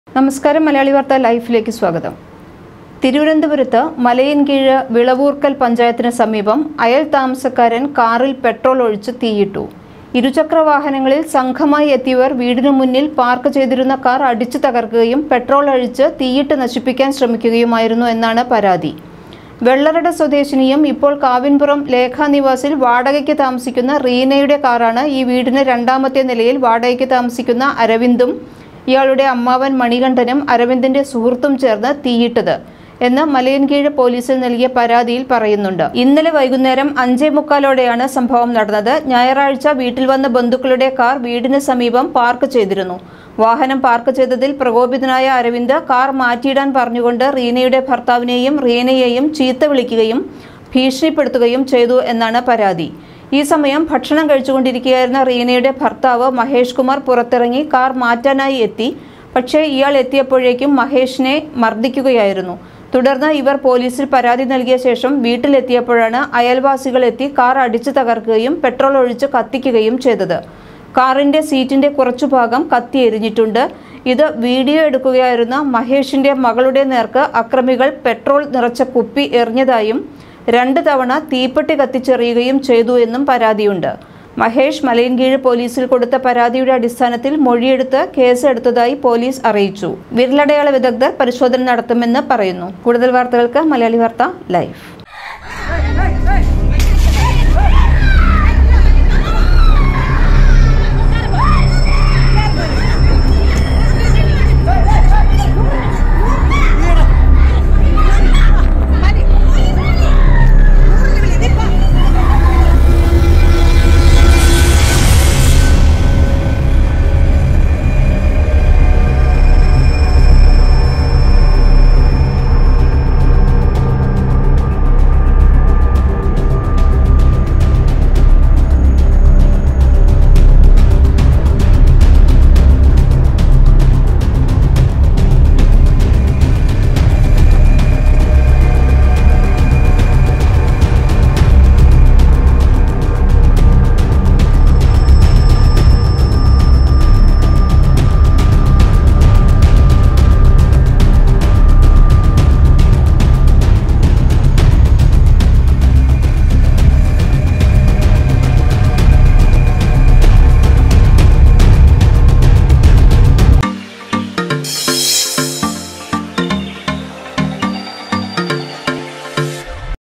നമസ്കാരം മലയാളി വാർത്ത ലൈഫിലേക്ക് സ്വാഗതം തിരുവനന്തപുരത്ത് മലയൻകീഴ് വിളവൂർക്കൽ പഞ്ചായത്തിന് സമീപം അയൽ താമസക്കാരൻ കാറിൽ പെട്രോൾ ഒഴിച്ച് തീയിട്ടു ഇരുചക്ര വാഹനങ്ങളിൽ സംഘമായി എത്തിയവർ വീടിനു മുന്നിൽ പാർക്ക് ചെയ്തിരുന്ന കാർ അടിച്ചു തകർക്കുകയും പെട്രോൾ അഴിച്ച് തീയിട്ട് നശിപ്പിക്കാൻ ശ്രമിക്കുകയുമായിരുന്നു എന്നാണ് പരാതി വെള്ളറട സ്വദേശിനിയും ഇപ്പോൾ കാവിൻപുറം ലേഖാ നിവാസിൽ വാടകയ്ക്ക് താമസിക്കുന്ന റീനയുടെ കാറാണ് ഈ വീടിന് രണ്ടാമത്തെ നിലയിൽ വാടകയ്ക്ക് താമസിക്കുന്ന അരവിന്ദും ഇയാളുടെ അമ്മാവൻ മണികണ്ഠനും അരവിന്ദിന്റെ സുഹൃത്തും ചേർന്ന് തീയിട്ടത് എന്ന് മലയൻകീഴ് പോലീസിൽ നൽകിയ പരാതിയിൽ പറയുന്നുണ്ട് ഇന്നലെ വൈകുന്നേരം അഞ്ചേ മുക്കാലോടെയാണ് സംഭവം നടന്നത് ഞായറാഴ്ച വീട്ടിൽ വന്ന ബന്ധുക്കളുടെ കാർ വീടിന് സമീപം പാർക്ക് ചെയ്തിരുന്നു വാഹനം പാർക്ക് ചെയ്തതിൽ പ്രകോപിതനായ അരവിന്ദ് കാർ മാറ്റിയിടാൻ പറഞ്ഞുകൊണ്ട് റീനയുടെ ഭർത്താവിനെയും റീനയെയും ചീത്ത വിളിക്കുകയും ഭീഷണിപ്പെടുത്തുകയും ചെയ്തു എന്നാണ് പരാതി ഈ സമയം ഭക്ഷണം കഴിച്ചുകൊണ്ടിരിക്കുകയായിരുന്ന റീനയുടെ ഭർത്താവ് മഹേഷ് കുമാർ പുറത്തിറങ്ങി കാർ മാറ്റാനായി എത്തി പക്ഷേ ഇയാൾ എത്തിയപ്പോഴേക്കും മഹേഷിനെ മർദ്ദിക്കുകയായിരുന്നു തുടർന്ന് ഇവർ പോലീസിൽ പരാതി നൽകിയ ശേഷം വീട്ടിലെത്തിയപ്പോഴാണ് അയൽവാസികൾ എത്തി കാർ അടിച്ചു തകർക്കുകയും പെട്രോൾ ഒഴിച്ച് കത്തിക്കുകയും ചെയ്തത് കാറിന്റെ സീറ്റിന്റെ കുറച്ചു ഭാഗം കത്തിയെരിഞ്ഞിട്ടുണ്ട് ഇത് വീഡിയോ എടുക്കുകയായിരുന്ന മഹേഷിന്റെ മകളുടെ നേർക്ക് അക്രമികൾ പെട്രോൾ നിറച്ച കുപ്പി എറിഞ്ഞതായും രണ്ട് തവണ തീപ്പെട്ടി കത്തിച്ചെറിയുകയും ചെയ്തു എന്നും പരാതിയുണ്ട് മഹേഷ് മലയൻകീഴ് പോലീസിൽ കൊടുത്ത പരാതിയുടെ അടിസ്ഥാനത്തിൽ മൊഴിയെടുത്ത് കേസ് എടുത്തതായി പോലീസ് അറിയിച്ചു വിരലടയാള വിദഗ്ധർ പരിശോധന നടത്തുമെന്ന് പറയുന്നു കൂടുതൽ വാർത്തകൾക്ക് മലയാളി വാർത്ത ലൈവ്